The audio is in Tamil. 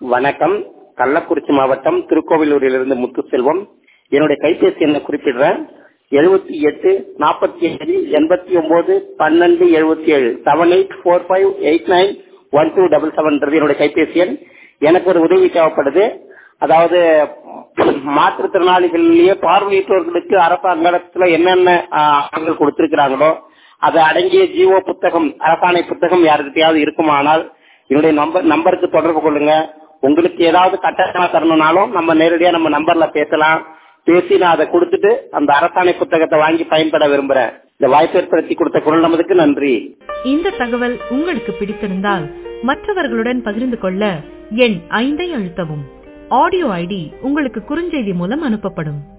வணக்கம் கள்ளக்குறிச்சி மாவட்டம் திருக்கோவிலூரிலிருந்து முத்துசெல்வம் என்னுடைய கைபேசி எண்ணை குறிப்பிடுறேன் எழுபத்தி எட்டு நாற்பத்தி ஏழு எண்பத்தி ஒன்பது பன்னெண்டு எழுபத்தி ஏழு seven eight four five eight nine one two double செவன்ன்றது என்னுடைய கைபேசி எண் எனக்கு ஒரு உதவி தேவைப்படுது அதாவது மாற்றுத்திறனாளிகளிலேயே பார்வையற்றோர்களுக்கு அரசாங்கத்துல என்னென்ன ஆவணங்கள் கொடுத்திருக்கிறாங்களோ அது அடங்கிய ஜிஓ புத்தகம் அரசாணை புத்தகம் யாருக்கிட்டையாவது இருக்குமானால் என்னுடைய நம்பர் நம்பருக்கு தொடர்பு கொள்ளுங்க உங்களுக்கு ஏதாவது கட்டணமா தரணும்னாலும் நம்ம நேரடியா நம்ம நம்பர்ல பேசலாம் பேசி நான் அதை கொடுத்துட்டு அந்த அரசாணை புத்தகத்தை வாங்கி பயன்பட விரும்புறேன் இந்த வாய்ப்பு ஏற்படுத்தி கொடுத்த குரல் நமதுக்கு நன்றி இந்த தகவல் உங்களுக்கு பிடித்திருந்தால் மற்றவர்களுடன் பகிர்ந்து கொள்ள எண் ஐந்தை அழுத்தவும் ஆடியோ ஐடி உங்களுக்கு குறுஞ்செய்தி மூலம் அனுப்பப்படும்